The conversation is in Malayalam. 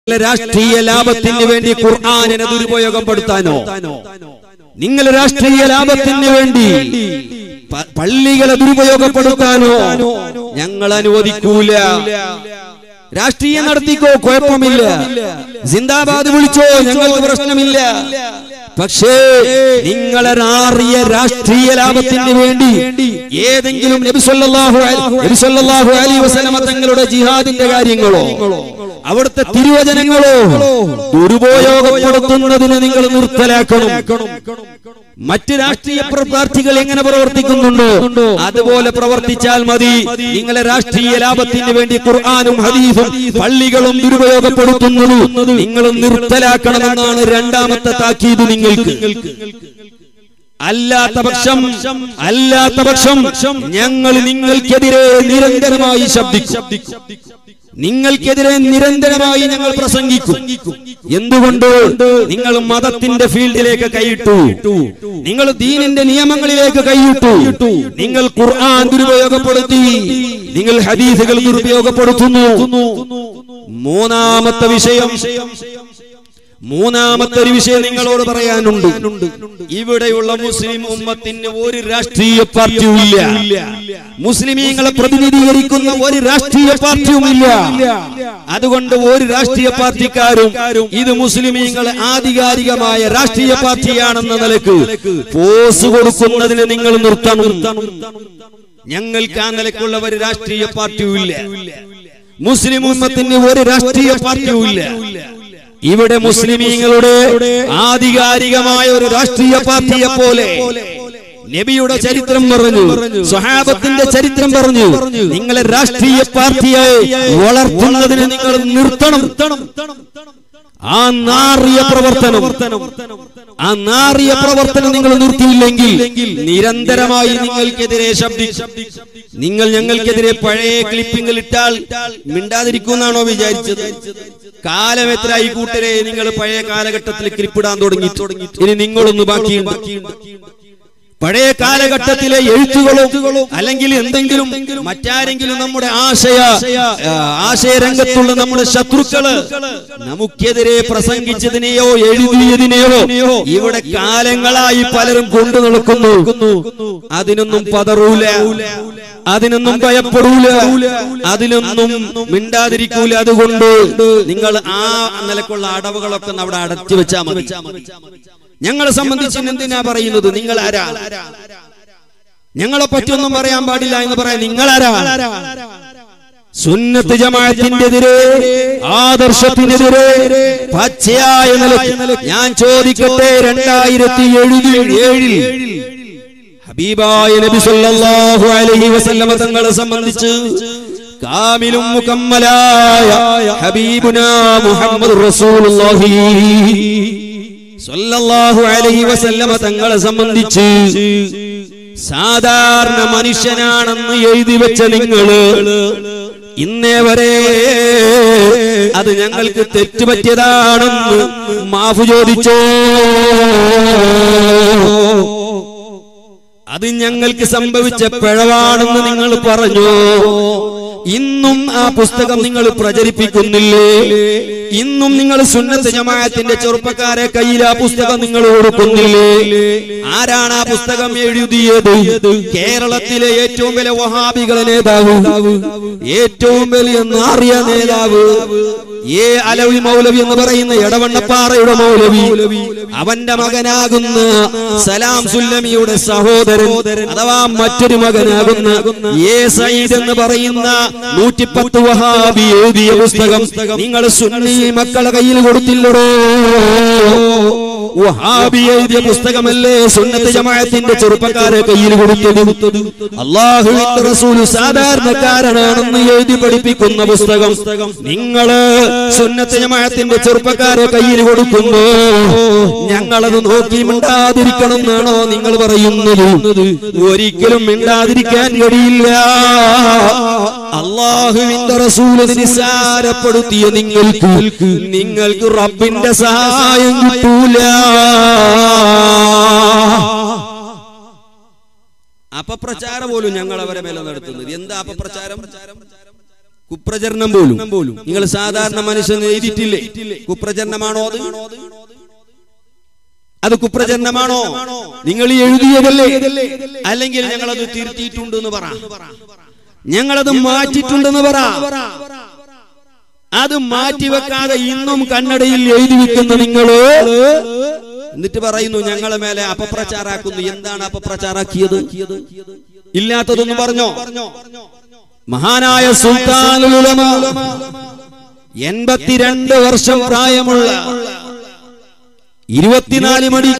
നിങ്ങളെ രാഷ്ട്രീയ ലാഭത്തിന് വേണ്ടി ഖുർആാനിനെ ദുരുപയോഗപ്പെടുത്താനോ നിങ്ങൾ രാഷ്ട്രീയ ലാഭത്തിന് വേണ്ടി പ- പള്ളികളെ ദുരുപയോഗപ്പെടുത്താനോ ഞങ്ങൾ അനുവദിക്കൂല രാഷ്ട്രീയം നടത്തിക്കോ കുഴപ്പമില്ല സിന്ദാബാദ് വിളിച്ചോ ഞങ്ങൾക്ക് പ്രശ്നമില്ല പക്ഷേ നിങ്ങളെ നാറിയ രാഷ്ട്രീയ ലാഭത്തിന് വേണ്ടി ഏതെങ്കിലും നബി സല്ലല്ലാഹു അലൈ- നബി സല്ലല്ലാഹു അലൈഹി വസല്ലമ തങ്ങളുടെ ജിഹാദിന്റെ കാര്യങ്ങളോ അവിടുത്തെ തിരുവചനങ്ങളോ ദുരുപയോഗപ്പെടുത്തുന്നതിന് നിങ്ങൾ നിർത്തലാക്കണം മറ്റ് രാഷ്ട്രീയ പ്രവർത്തികൾ എങ്ങനെ പ്രവർത്തിക്കുന്നുണ്ടോ അതുപോലെ പ്രവർത്തിച്ചാൽ മതി നിങ്ങളെ രാഷ്ട്രീയ ലാഭത്തിന് വേണ്ടി ഖുർആാനും ഹദീസും പള്ളികളും ദുരുപയോഗപ്പെടുത്തുന്നത് നിങ്ങൾ നിർത്തലാക്കണമെന്നാണ് രണ്ടാമത്തെ താക്കീത് നിങ്ങൾക്ക് അല്ലാത്ത പക്ഷം അല്ലാത്ത പക്ഷം ഞങ്ങൾ നിങ്ങൾക്കെതിരെ നിരന്തരമായി ശബ്ദിക്കും നിങ്ങൾക്കെതിരെ നിരന്തരമായി ഞങ്ങൾ പ്രസംഗിക്കും എന്തുകൊണ്ട് നിങ്ങൾ മതത്തിന്റെ ഫീൽഡിലേക്ക് കൈയിട്ടു നിങ്ങൾ ദീനിന്റെ നിയമങ്ങളിലേക്ക് കൈയിട്ടു നിങ്ങൾ ഖുർആൻ ദുരുപയോഗപ്പെടുത്തി നിങ്ങൾ ഹദീസുകൾ ദുരുപയോഗപ്പെടുത്തുന്നു മൂന്നാമത്തെ വിഷയം മൂന്നാമത്തെ ഒരു വിഷയം നിങ്ങളോട് പറയാനുണ്ട് ഇവിടെയുള്ള മുസ്ലിം ഉമ്മത്തിന് ഒരു രാഷ്ട്രീയ പാർട്ടിയും ഇല്ല മുസ്ലിമീങ്ങളെ പ്രതിനിധീകരിക്കുന്ന ഒരു രാഷ്ട്രീയ പാർട്ടിയും ഇല്ല അതുകൊണ്ട് ഒരു രാഷ്ട്രീയ പാർട്ടിക്കാരും ഇത് മുസ്ലിമീങ്ങളെ ആധികാരികമായ രാഷ്ട്രീയ പാർട്ടിയാണെന്ന നിലക്ക് പോസ് കൊടുക്കുന്നതിന് നിങ്ങൾ നിർത്തണം ഞങ്ങൾക്ക് ആ നിലക്കുള്ള ഒരു രാഷ്ട്രീയ പാർട്ടിയും ഇല്ല മുസ്ലിം ഉമ്മത്തിന് ഒരു രാഷ്ട്രീയ പാർട്ടിയും ഇല്ല ഇവിടെ മുസ്ലിമീങ്ങളുടെ ആധികാരികമായ ഒരു രാഷ്ട്രീയ പാർട്ടിയെ പോലെ നബിയുടെ ചരിത്രം പറഞ്ഞു സ്വഹാബത്തിന്റെ ചരിത്രം പറഞ്ഞു നിങ്ങളെ രാഷ്ട്രീയ പാർട്ടിയായി വളർത്തുന്നതിന് നിങ്ങൾ നിർത്തണം ആ നാറിയ പ്രവർത്തനം ആ നാറിയ പ്രവർത്തനം നിങ്ങൾ നിർത്തിയില്ലെങ്കിൽ നിരന്തരമായി നിങ്ങൾക്കെതിരെ ശബ്ദിക്കും നിങ്ങൾ ഞങ്ങൾക്കെതിരെ പഴയ ക്ലിപ്പിംഗിൽ ഇട്ടാൽ മിണ്ടാതിരിക്കുമെന്നാണോ വിചാരിച്ചത് കാലം എത്ര ഈ കൂട്ടരെ നിങ്ങൾ പഴയ കാലഘട്ടത്തിൽ ക്ലിപ്പിടാൻ തുടങ്ങി ഇനി നിങ്ങളൊന്ന് ബാക്കിയുണ്ട് പഴയ കാലഘട്ടത്തിലെ എഴുത്തുകളോ അല്ലെങ്കിൽ എന്തെങ്കിലും മറ്റാരെങ്കിലും നമ്മുടെ ആശയ ആ, ആശയരംഗത്തുള്ള നമ്മുടെ ശത്രുക്കള് നമുക്കെതിരെ പ്രസംഗിച്ചതിനെയോ എഴുതിയതിനെയോ ഇവിടെ കാലങ്ങളായി പലരും കൊണ്ടു നടക്കുന്നു അതിനൊന്നും പതറൂല അതിനൊന്നും ഭയപ്പെടൂല അതിനൊന്നും മിണ്ടാതിരിക്കൂല അതുകൊണ്ട് നിങ്ങൾ ആ നിലക്കുള്ള അടവുകളൊക്കെ അവിടെ അടച്ചു വെച്ചാൽ മതി ഞങ്ങളെ സംബന്ധിച്ച് എന്തിനാ പറയുന്നത് നിങ്ങൾ ആരാ ഞങ്ങളെ പറ്റിയൊന്നും പറയാൻ പാടില്ല എന്ന് പറയാൻ നിങ്ങൾ ആരാ സുന്നത്ത് ജമാഅത്തിനെതിരെ ആദർശത്തിനെതിരെ പച്ചയായ നിലയ്ക്ക് ഞാൻ ചോദിക്കട്ടെ രണ്ടായിരത്തി എഴുതി ഏഴിൽ ഹബീബായ നബി സല്ലല്ലാഹു അലൈഹി വസല്ലമ തങ്ങളെ സംബന്ധിച്ച് കാമിലും മുക്കമ്മലായ ഹബീബുനാ മുഹമ്മദ് റസൂലുള്ളാഹി സല്ലല്ലാഹു അലൈഹി വസല്ലമ തങ്ങളെ സംബന്ധിച്ച് സാധാരണ മനുഷ്യനാണെന്ന് എഴുതി വെച്ച നിങ്ങള് ഇന്നേ വരെ അത് ഞങ്ങൾക്ക് തെറ്റുപറ്റിയതാണെന്ന് മാഫു ചോദിച്ചോ അത് ഞങ്ങൾക്ക് സംഭവിച്ച പിഴവാണെന്ന് നിങ്ങൾ പറഞ്ഞു ഇന്നും ആ പുസ്തകം നിങ്ങൾ പ്രചരിപ്പിക്കുന്നില്ലേ ഇന്നും നിങ്ങൾ സുന്നത്ത് ജമാഅത്തിന്റെ ചെറുപ്പക്കാരെ കയ്യിൽ ആ പുസ്തകം നിങ്ങൾ കൊടുക്കുന്നില്ലേ ആരാണ് ആ പുസ്തകം എഴുതിയത് കേരളത്തിലെ ഏറ്റവും വലിയ വഹാബികളെ നേതാവ് ഏറ്റവും വലിയ നാറിയ നേതാവ് ഏ അലവി മൗലവി എന്ന് പറയുന്ന എടവണ്ണപ്പാറയുടെ മൗലവി അവന്റെ മകനാകുന്ന സലാം സുല്ലമിയുടെ സഹോദരൻ അഥവാ മറ്റൊരു മകനാകുന്ന ഏ സയ്യിദ് എന്ന് പറയുന്ന നൂറ്റിപ്പത്ത് വഹാബി എഴുതിയ പുസ്തകം നിങ്ങൾ സുന്നി മക്കളെ കയ്യിൽ കൊടുത്തില്ലടോ വഹാബി എഴുതിയ പുസ്തകമല്ലേ സുന്നത്ത് ജമാഅത്തിന്റെ ചെറുപ്പക്കാരെ കയ്യിൽ കൊടുത്തത് അള്ളാഹുവിന്റെ റസൂല് സാധാരണക്കാരനാണെന്ന് എഴുതി പഠിപ്പിക്കുന്ന പുസ്തകം നിങ്ങള് സുന്നത്ത് ജമാഅത്തിന്റെ ചെറുപ്പക്കാരെ കയ്യിൽ കൊടുക്കുന്നു ഞങ്ങളത് നോക്കി മിണ്ടാതിരിക്കണം എന്നാണോ നിങ്ങൾ പറയുന്നത് ഒരിക്കലും മിണ്ടാതിരിക്കാൻ കഴിയില്ല അള്ളാഹുവിന്റെ റസൂലിനെ നിസാരപ്പെടുത്തിയ നിങ്ങൾക്ക് നിങ്ങൾക്ക് റബ്ബിന്റെ സഹായം കിട്ടൂല അപപ്രചാരം പോലും ഞങ്ങൾ അവരെ മേലെ നടത്തുന്നത് എന്താ അപപ്രചാരം കുപ്രചരണം പോലും നിങ്ങൾ സാധാരണ മനുഷ്യൻ എഴുതിയിട്ടില്ലേ കുപ്രചരണമാണോ അത് അത് കുപ്രചരണമാണോ നിങ്ങൾ ഈ എഴുതിയതല്ലേ അല്ലെങ്കിൽ ഞങ്ങളത് തിരുത്തിയിട്ടുണ്ട് എന്ന് പറ ഞങ്ങളത് മാറ്റിയിട്ടുണ്ടെന്ന് പറ അത് മാറ്റിവെക്കാതെ ഇന്നും കന്നഡയിൽ എഴുതി വെക്കുന്ന നിങ്ങള് എന്നിട്ട് പറയുന്നു ഞങ്ങളെ മേലെ അപപ്രചാരാക്കുന്നു എന്താണ് അപപ്രചാരാക്കിയത് ഇല്ലാത്തതൊന്നും പറഞ്ഞോ മഹാനായ സുൽത്താനുൽ ഉലമ എൺപത്തിരണ്ട് വർഷം പ്രായമുള്ള ഇരുപത്തിനാല് മണി